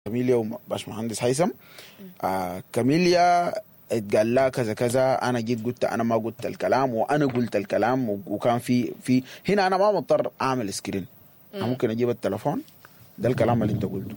كاميليا وباشمهندس هيثم آه كاميليا اتقال لها كذا كذا انا جيت قلت انا ما قلت الكلام وانا قلت الكلام و- وكان في في هنا انا ما مضطر اعمل سكرين انا ممكن اجيب التليفون ده الكلام اللي انت قلته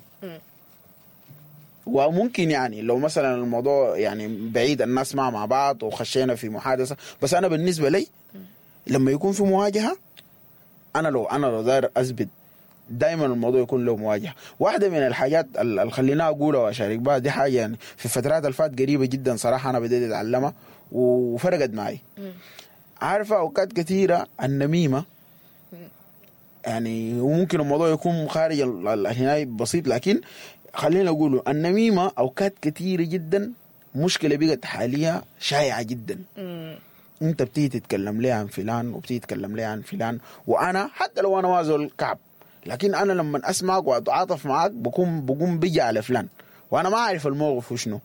وممكن يعني لو مثلا الموضوع يعني بعيد الناس ما مع بعض وخشينا في محادثه بس انا بالنسبه لي لما يكون في مواجهه انا لو انا لو داير اثبت دائما الموضوع يكون له مواجهه واحده من الحاجات ال- اللي خليناها اقولها واشارك بها دي حاجه يعني في الفترات اللي فاتت قريبه جدا صراحه انا بديت اتعلمها وفرقت معي عارفه اوقات كثيره النميمه يعني وممكن الموضوع يكون خارج ال- ال- هنا بسيط لكن خلينا نقول النميمه اوقات كثيره جدا مشكله بقت حاليا شائعه جدا انت بتيجي تتكلم لي عن فلان وبتيجي تتكلم لي عن فلان وانا حتى لو انا ما زول كعب لكن انا لما اسمعك واتعاطف معك بكون بقوم بيجي على فلان وانا ما اعرف الموقف وشنو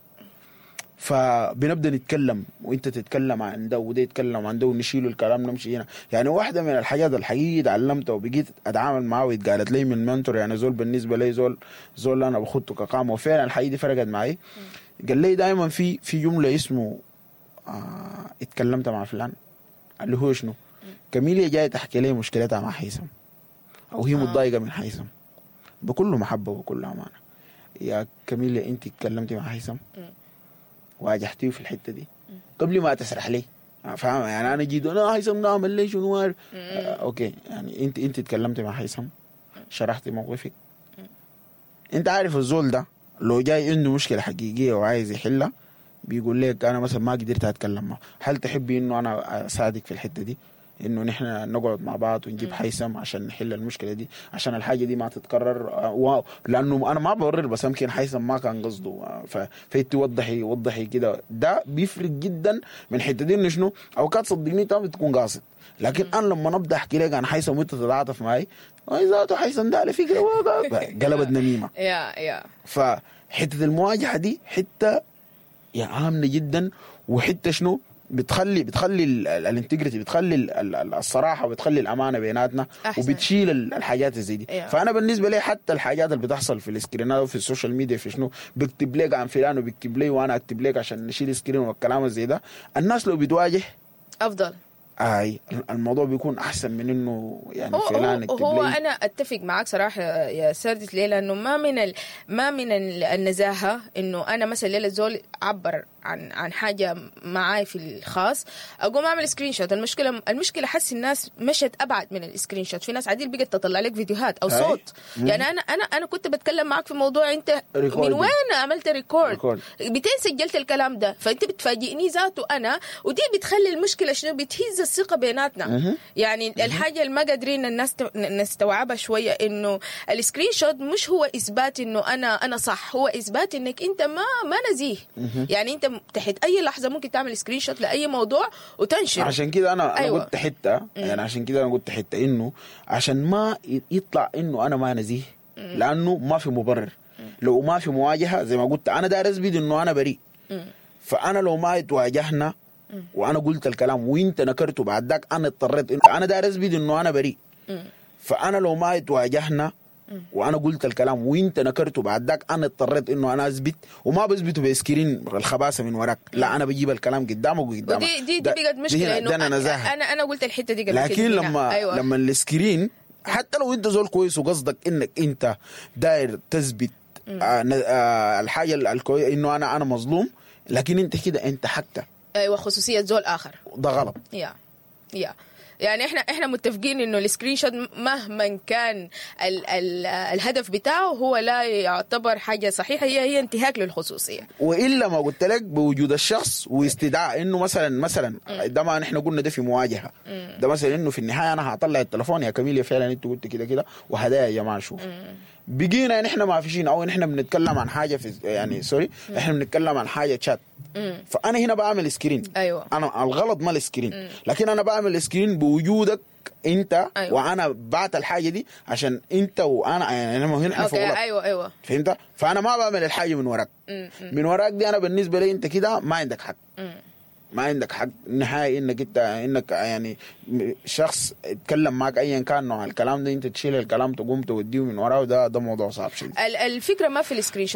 فبنبدا نتكلم وانت تتكلم عن ده وده يتكلم عن ده ونشيل الكلام نمشي هنا يعني واحده من الحاجات الحقيقيه تعلمتها وبقيت اتعامل معاه واتقالت لي من منتور يعني زول بالنسبه لي زول زول انا باخده كقامه وفعلا الحقيقه دي فرقت معي قال لي دائما في في جمله اسمه آه اتكلمت مع فلان اللي هو شنو كميليا جاية تحكي لي مشكلتها مع هيثم او هي متضايقه من هيثم بكل محبه وبكل امانه يا كميليا انت اتكلمتي مع هيثم واجهتيه في الحته دي قبل ما تسرح لي فاهم يعني انا جيت انا هيثم ده عمل لي شنو عارف آه اوكي يعني انت انت اتكلمتي مع هيثم شرحتي موقفك انت عارف الزول ده لو جاي عنده مشكله حقيقيه وعايز يحلها بيقول لك انا مثلا ما قدرت اتكلم معه هل تحبي انه انا اساعدك في الحته دي انه نحن نقعد مع بعض ونجيب هيثم عشان نحل المشكله دي عشان الحاجه دي ما تتكرر آه، و... لانه انا ما بورر بس يمكن هيثم ما كان قصده آه، ف... فانت وضحي وضحي كده ده بيفرق جدا من حته دي انه شنو اوقات صدقني انت ما بتكون قاصد لكن انا لما نبدا احكي لك عن هيثم وانت تتعاطف معي ذاته هيثم ده على فكره قلبت نميمه يا يا فحته المواجهه دي حته يعني هامه جدا وحته شنو بتخلي بتخلي الانتجريتي بتخلي ال- ال- ال- الصراحه وبتخلي الامانه بيناتنا أحسن. وبتشيل ال- الحاجات زي دي أيوة. فانا بالنسبه لي حتى الحاجات اللي بتحصل في السكرينات وفي السوشيال ميديا في شنو بكتب لك عن فلان وبكتب لي وانا اكتب لك عشان نشيل سكرين والكلام زي ده الناس لو بتواجه افضل اي الموضوع بيكون احسن من انه يعني هو فلان هو, يكتب هو لي انا اتفق معك صراحه يا سردت ليه لانه ما من ال... ما من ال- النزاهه انه انا مثلا ليله زول عبر عن عن حاجه معاي في الخاص اقوم اعمل سكرين شوت المشكله المشكله حس الناس مشت ابعد من السكرين شوت في ناس عديل بقت تطلع لك فيديوهات او أي. صوت مم. يعني انا انا انا كنت بتكلم معك في موضوع انت من Recording. وين عملت ريكورد ريكورد. بتين سجلت الكلام ده فانت بتفاجئني ذاته انا ودي بتخلي المشكله شنو بتهز الثقه بيناتنا مهم. يعني الحاجه اللي ما قادرين الناس ت- نستوعبها شويه انه السكرين شوت مش هو اثبات انه انا انا صح هو اثبات انك انت ما ما نزيه يعني انت تحت اي لحظه ممكن تعمل سكرين شوت لاي موضوع وتنشر عشان كده انا انا أيوة. قلت حته يعني عشان كده انا قلت حته انه عشان ما ي- يطلع انه انا ما نزيه لانه ما في مبرر لو ما في مواجهه زي ما قلت انا داير اثبت انه انا بريء فانا لو ما تواجهنا وانا قلت الكلام وانت نكرته بعد ذاك انا اضطريت إنه انا داير اثبت انه انا بريء فانا لو ما تواجهنا وانا قلت الكلام وانت نكرته بعد ذاك انا اضطريت انه انا اثبت وما بثبته بسكرين الخباثه من وراك لا انا بجيب الكلام قدامك وقدامك ودي دي, دي ده- بقت مشكله هنا- انه ده انا نزاهه انا انا قلت الحته دي قبل كده لكن هنا. لما أيوة. لما السكرين حتى لو انت زول كويس وقصدك انك انت داير تثبت آه ن- آه الحاجه الكويسه انه انا انا مظلوم لكن انت كده انت حتى ايوه خصوصيه زول اخر ده غلط يا يا يعني احنا احنا متفقين انه السكرين شوت مهما كان ال ال الهدف بتاعه هو لا يعتبر حاجه صحيحه هي هي انتهاك للخصوصيه والا ما قلت لك بوجود الشخص واستدعاء انه مثلا مثلا ده ما نحن قلنا ده في مواجهه ده مثلا انه في النهايه انا هطلع التليفون يا كميليا فعلا انت قلت كده كده وهدايا يا جماعه شوف بقينا نحن ما فيشين او نحن بنتكلم عن حاجه في يعني سوري احنا بنتكلم عن حاجه شات فانا هنا بعمل سكرين أيوة. انا الغلط ما السكرين لكن انا بعمل سكرين بوجودك انت أيوة. وانا بعت الحاجه دي عشان انت وانا يعني هنا احنا في اوكي غلط ايوه ايوه فهمت فانا ما بعمل الحاجه من وراك من وراك دي انا بالنسبه لي انت كده ما عندك حق ما عندك حق نهائي انك انت انك يعني شخص يتكلم معك ايا كان نوع الكلام ده انت تشيل الكلام تقوم توديه من وراه ده ده موضوع صعب شديد ال- الفكره ما في السكرين شوت